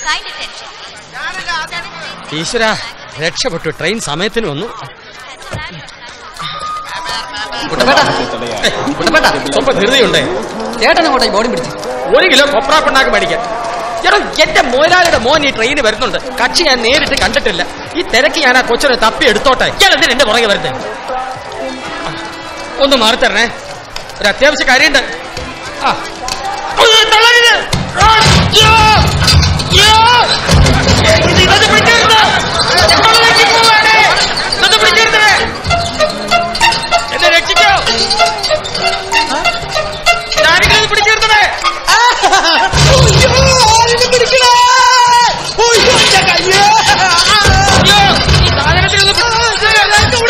ഈശ്വര രക്ഷപ്പെട്ടു ട്രെയിൻ സമയത്തിന് വന്നു സ്വല്പം ധൃതിയുണ്ടേ ചേട്ടൻ അങ്ങോട്ടേ ബോഡി പിടിച്ചു ഒരു കിലോ കൊപ്ര പിണ്ണാക്ക് മേടിക്കാൻ എടോ എന്റെ മോലാളിയുടെ മോൻ ഈ ട്രെയിന് വരുന്നുണ്ട് കക്ഷി ഞാൻ നേരിട്ട് കണ്ടിട്ടില്ല ഈ തിരക്ക് ഞാൻ ആ കൊച്ചിനെ തപ്പി എടുത്തോട്ടെ ഞാൻ എന്തിനാ എന്റെ പുറകെ വരുന്നത് ആ, ഒന്ന് മാറി തരണേ ഒരു അത്യാവശ്യ കാര്യമുണ്ട് ആ ഒന്ന് തള്ളരുത്. ആ, അയ്യോ, അയ്യോ. ഇത് ഇതൊന്ന് പിടിച്ചിരുത്ത്. തള്ളലേക്ക് പോവാണ്. ഇതൊന്ന് പിടിച്ചിരുത്ത്. എന്നെ രക്ഷിക്കോ ആരെങ്കിലും ഇത് പിടിച്ചിരുത്തണേ അയ്യോ ഈ സാധനത്തിൽ ഒന്ന്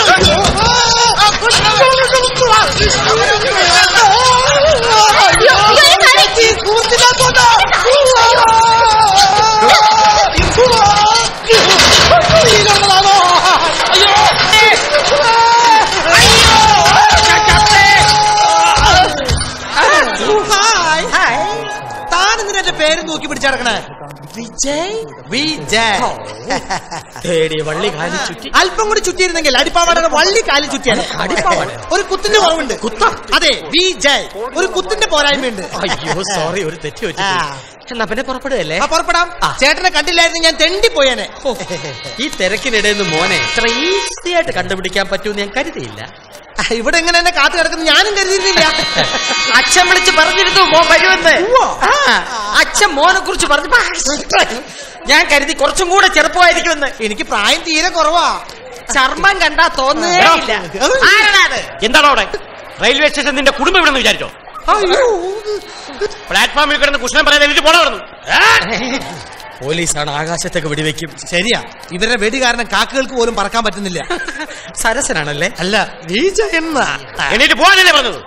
താൻ എന്തിനാ എന്റെ പേര് നോക്കി പിടിച്ചടക്കണേ വിജയ് വിജയ് തേടിയ വള്ളി കാലി ചുറ്റി അല്പം കൂടി ചുറ്റിയിരുന്നെങ്കിൽ അടിപ്പാവാടയുടെ വള്ളി കാലി ചുറ്റിയാണ് അടിപ്പാവാട? ഒരു കുത്തിന്റെ കുറവുണ്ട് കുത്ത? അതെ വിജയ് ഒരു കുത്തിന്റെ പോരായ്മയുണ്ട് അയ്യോ സോറി ഒരു തെറ്റി പറ്റി ആ. എന്നാ പിന്നെ പുറപ്പെടുകയല്ലേ ആ പുറപ്പെടാം ആ. ചേട്ടനെ കണ്ടില്ലായിരുന്നു ഞാൻ തെണ്ടി പോയേനെ ഓ, ഈ തിരക്കിനിടയിൽ നിന്ന് മോനെ ഇത്ര ഈസി ആയിട്ട് കണ്ടുപിടിക്കാൻ പറ്റുമെന്ന് ഞാൻ കരുതിയില്ല ആ, ഇവിടെ എങ്ങനെ എന്നെ കാത്തു കിടക്കുന്നു ഞാനും കരുതിയിരുന്നില്ല അച്ഛൻ വിളിച്ച് പറഞ്ഞിരുന്നു മോൻ വരുമെന്ന് ഉവ്വോ. ആ, അച്ഛൻ മോനെ കുറിച്ച് പറഞ്ഞു ഞാൻ കരുതി കുറച്ചും കൂടെ ചെറുപ്പമായിരിക്കുമെന്ന് എനിക്ക് പ്രായം തീരെ കുറവാ ചർമ്മം കണ്ടാ തോന്നുകയില്ല ആരാടാ അത്? എന്താണോ അവിടെ റെയിൽവേ സ്റ്റേഷൻ നിന്റെ കുടുംബം ഇവിടെ വിചാരിച്ചോ പ്ലാറ്റ്ഫോമിൽ കിടന്ന് കുഷ്ണം പറയാതെ എനിക്ക് പോണ പറഞ്ഞു പോലീസാണ് ആകാശത്തേക്ക് വെടിവെക്കും ശരിയാ ഇവരുടെ വെടി കാരണം കാക്കകൾക്ക് പോലും പറക്കാൻ പറ്റുന്നില്ല സരസനാണല്ലേ അല്ല വിജയ് എന്നാ എന്നിട്ട് പോകാനല്ലേ പറഞ്ഞത്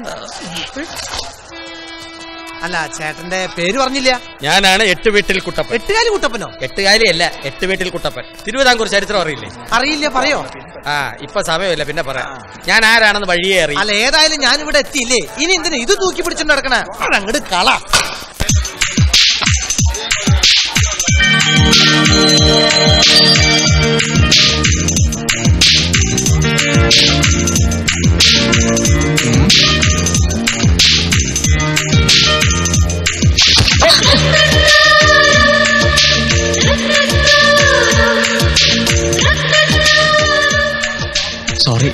അല്ല ചേട്ടന്റെ പേര് പറഞ്ഞില്ല ഞാനാണ് എട്ട് വീട്ടിൽ കുട്ടപ്പൻ എട്ടുകാലി കുട്ടപ്പനോ എട്ടുകാലി അല്ല എട്ട് വീട്ടിൽ കുട്ടപ്പൻ തിരുവിതാംകൂർ ചരിത്രം അറിയില്ലേ അറിയില്ല പറയോ ആ ഇപ്പൊ സമയമില്ല പിന്നെ പറയാം ഞാൻ ആരാണെന്ന് വഴിയേ അറിയാം അല്ല ഏതായാലും ഞാൻ ഇവിടെ എത്തിയില്ലേ ഇനി എന്തിനാ ഇത് തൂക്കി പിടിച്ചോണ്ട് നടക്കണ അങ്ങോട്ട് കള സോറി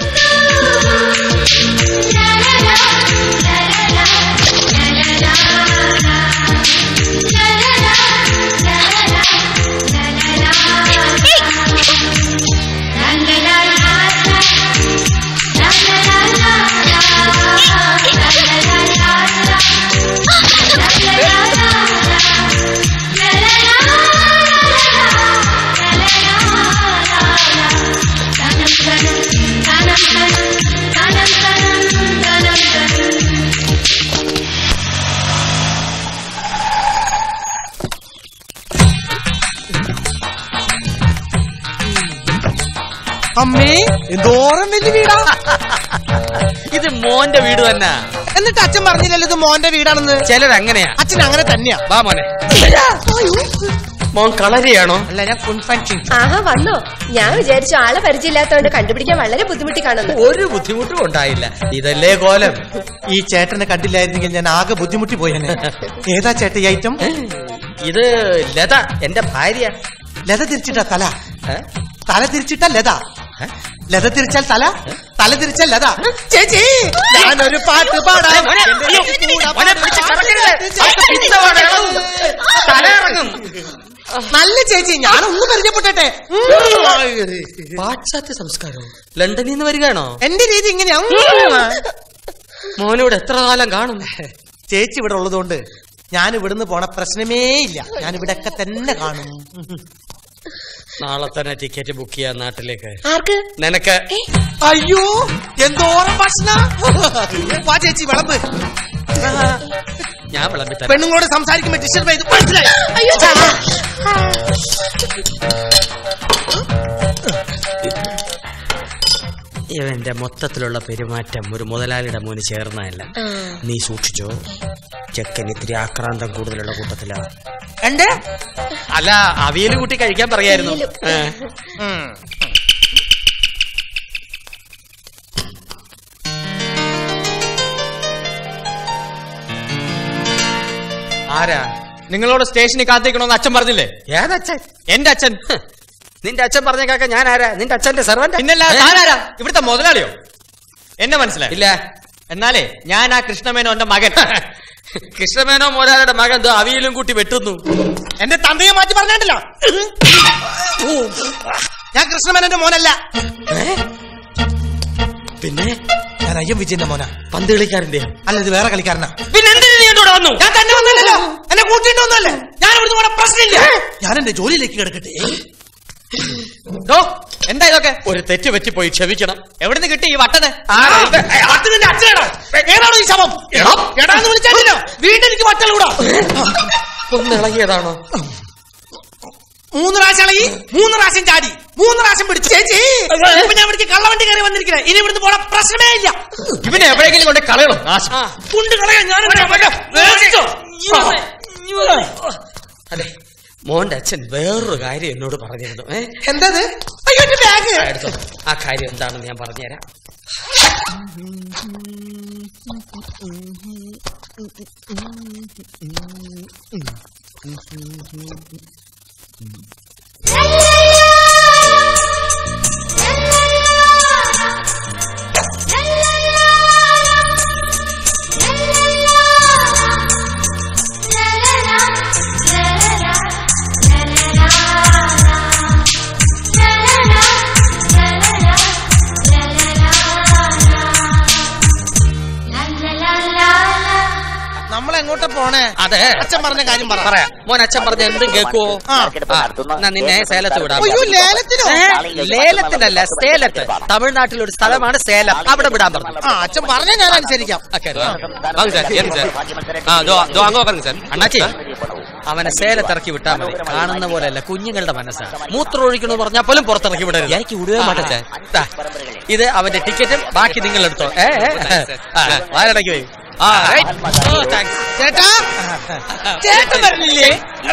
അമ്മേ എന്തോരം വലിയ വീടാ ഇത് മോന്റെ വീട് തന്നെ എന്നിട്ട് അച്ഛൻ പറഞ്ഞില്ലല്ലോ ഇത് മോന്റെ വീടാണെന്ന് ചിലരങ്ങനെയാ അച്ഛൻ അങ്ങനെ തന്നെയാ വാ മോനെ മോൻ കളരിയാണോ അല്ല ഞാൻ കുൻഫാൻ ആഹാ വന്നോ ഞാൻ വിചാരിച്ചു ആളെ പരിചയമില്ലാത്തതുകൊണ്ട് കണ്ടുപിടിക്കാൻ വളരെ ബുദ്ധിമുട്ടി കാണുന്നു ഒരു ബുദ്ധിമുട്ടും ഉണ്ടായില്ല ഇതല്ലേ കോലം ഈ ചേട്ടനെ കണ്ടില്ലായിരുന്നെങ്കിൽ ഞാൻ ആകെ ബുദ്ധിമുട്ടി പോയേനെ ഏതാ ചേട്ട ഈ ഐറ്റം ഇത് ലത എന്റെ ഭാര്യ ലത തിരിച്ചിട്ട തല ഏ? തല തിരിച്ചിട്ട ലത ഏ? ലത തിരിച്ചാൽ തല തല തിരിച്ചാൽ ലത ചേച്ചി ഞാനൊരു പാട്ട് പാടാം ഏ, മോനെ, എന്റെ അയ്യോ, കൂടെ മോനെ പിടിച്ച് കറക്കരുത്. അവർക്ക് പിത്തമാണ് ഇളകും. തല ഇറങ്ങും. നല്ല ചേച്ചി ഞാനൊന്ന് പരിചയപ്പെട്ടെ പാശ്ചാത്യ സംസ്കാരം ലണ്ടനിൽ നിന്ന് വരികയാണോ എന്റെ രീതി ഇങ്ങനെയാ മോനോട് എത്ര കാലം കാണും ചേച്ചി ഇവിടെ ഉള്ളതുകൊണ്ട് ഞാൻ ഇവിടുന്ന് പോണ പ്രശ്നമേ ഇല്ല ഞാൻ ഇവിടെ ഒക്കെ തന്നെ കാണും നാളെ തന്നെ ടിക്കറ്റ് ബുക്ക് ചെയ്യാൻ നാട്ടിലേക്ക് ആർക്ക് നിനക്ക് അയ്യോ എന്തോരം ഭക്ഷണ വാ ചേച്ചി വിളമ്പ് ഞാൻ വിളമ്പി തരാം പെണ്ണുങ്ങളോട് സംസാരിക്കുമ്പോ ഡിസ്റ്റർബ് ചെയ്ത് മനസ്സിലായി അയ്യോ ഇവന്റെ മൊത്തത്തിലുള്ള പെരുമാറ്റം ഒരു മുതലാളിയുടെ മോന് ചേർന്നതല്ല നീ സൂക്ഷിച്ചോ ചെക്കൻ ഇത്തിരി ആക്രാന്തം കൂടുതലുള്ള കൂട്ടത്തിലാണ് എന്റെ അല്ല അവിയല് കൂട്ടി കഴിക്കാൻ പറയായിരുന്നു അവിയലും. ഏ. ഉം. ആരാ നിങ്ങളോട് സ്റ്റേഷനിൽ കാത്തിക്കണമെന്ന് അച്ഛൻ പറഞ്ഞില്ലേ ഏതച്ഛൻ എന്റെ അച്ഛൻ ഹ്, നിന്റെ അച്ഛൻ പറഞ്ഞ കാക്ക ഞാൻ ആരാ നിന്റെ അച്ഛന്റെ സെർവന്റ് പിന്നല്ല താനാരാ ഇവിടുത്തെ മുതലാളിയോ എന്നെ മനസ്സിലായി ഇല്ല എന്നാലേ ഞാൻ ആ കൃഷ്ണമേനോന്റെ മകൻ കൃഷ്ണമേനോ മോരാരുടെ മകൻ ദോ അവിയലും കൂട്ടി വെട്ടുന്നു എന്റെ തന്തയെ മാറ്റി പറഞ്ഞിട്ടില്ല ഞാൻ കൃഷ്ണമേനന്റെ മോനല്ല പിന്നെ ഞാൻ അയ്യം വിജയന്റെ മോനാ പന്ത് കളിക്കാരന്റെ അല്ല ഇത് വേറെ കളിക്കാരനാ പിന്നെ എന്തിനു നീ എന്നോട് വന്നു ഞാൻ തന്നെ വന്നില്ലല്ലോ എന്നെ കൂട്ടിയിട്ടൊന്നുമല്ലേ ഞാൻ ഇവിടുന്ന് പോണ പ്രശ്നമില്ല ഞാൻ എന്റെ ജോലിയിലേക്ക് കിടക്കട്ടെ ഡോ എന്താ ഇതൊക്കെ ഒരു തെറ്റ് പറ്റിപ്പോയി ക്ഷമിക്കണം എവിടുന്ന് കിട്ടി ഈ വട്ടന് ആരാ ഇത്? അത് നിന്റെ അച്ഛനാണോ ഏതാണോ ഈ ശവം എടാന്ന് വിളിച്ചാലോ വീണ്ടും എനിക്ക് വട്ടലൂടാ ഒന്ന് ഇളകിയതാണോ മൂന്ന് പ്രാവശ്യം ഇളകി മൂന്ന് പ്രാവശ്യം ചാടി മൂന്ന് പ്രാവശ്യം പിടിച്ചു ചേച്ചി ഇപ്പൊ ഞാൻ ഇവിടേക്ക് കള്ളവണ്ടി കയറി വന്നിരിക്കണേ ഇനി ഇവിടുന്ന് പോണ പ്രശ്നമേ ഇല്ല ഇവനെ എവിടെയെങ്കിലും കൊണ്ട് കളയണം നാശം. കൊണ്ട് കളയാൻ ഞാൻ അതെ മോന്റെ അച്ഛൻ വേറൊരു കാര്യം എന്നോട് പറഞ്ഞിരുന്നു ഏ എന്തത് അയ്യോ എന്റെ ബാഗ് ആ, എടുത്തോ ആ കാര്യം എന്താണെന്ന് ഞാൻ പറഞ്ഞുതരാം നമ്മൾ എങ്ങോട്ടാ പോണേ അതെ അച്ഛൻ പറഞ്ഞ കാര്യം പറ പറയാം മോൻ അച്ഛൻ പറഞ്ഞ എന്തും കേക്കുവോ ആ. ആ, എന്നാ നിന്നെ സേലത്ത് വിടാം അയ്യോ ലേലത്തിനോ ഏ, ലേലത്തിനല്ല സേലത്ത് തമിഴ്നാട്ടിൽ ഒരു സ്ഥലമാണ് സേലം അവിടെ വിടാൻ പറഞ്ഞു ആ അച്ഛൻ പറഞ്ഞ ഞാൻ അനുസരിക്കാം ആ, കയറ്, വാ. വാங்க സാർ എന്ത് സാർ ആ ദോ ദോ അങ്ങോ പറഞ്ഞു സാർ അണ്ണാച്ചി അവനെ സേലത്തിറക്കി വിട്ടാ മതി കാണുന്ന പോലെയല്ല കുഞ്ഞുങ്ങളുടെ മനസ്സാണ് മൂത്രം ഒഴിക്കണമെന്ന് പറഞ്ഞാൽ പോലും പുറത്തിറക്കി വിടരുത് എനിക്ക് വിടുവേ മാട്ടെ സാർ ദാ, ഇത് അവന്റെ ടിക്കറ്റും ബാക്കി നിങ്ങൾ എടുത്തോ ഏ വാരടക്കി പോയി ആ റൈറ്റ് ഓ താങ്ക്സ് ചേട്ടാ ചേട്ടൻ വരണില്ലേ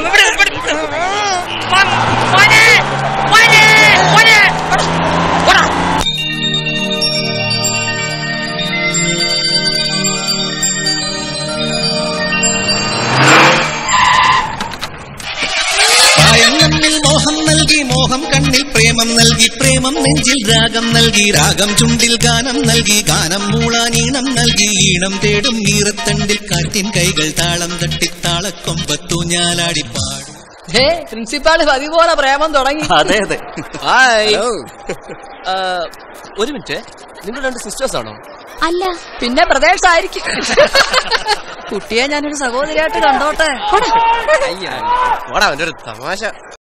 പ്രായം നമ്മിൽ മോഹം നൽകി മോഹം കണ്ണിൽ പ്രേമം നൽകി പ്രേമം നെഞ്ചിൽ രാഗം നൽകി രാഗം ചുണ്ടിൽ ഗാനം നൽകി ഗാനം മൂളാൻ ഈണം നൽകി ഈണം തേടും നീറത്തണ്ടിൽ കാറ്റിൻ കൈകൾ താളം തട്ടി താളക്കൊമ്പത്തു ഞാലാടി പാടും ഏ പ്രിൻസിപ്പാള് പതിപോലെ പ്രേമം തുടങ്ങി അതെ അതെ ഹായ് ആ, ഒരു മിനിറ്റ് നിങ്ങൾ രണ്ട് സിസ്റ്റേഴ്സ് ആണോ അല്ല പിന്നെ പ്രദേശായിരിക്കും കുട്ടിയെ ഞാനൊരു സഹോദരിയായിട്ട് കണ്ടോട്ടെ അയ്യാ അവന്റെ ഒരു തമാശ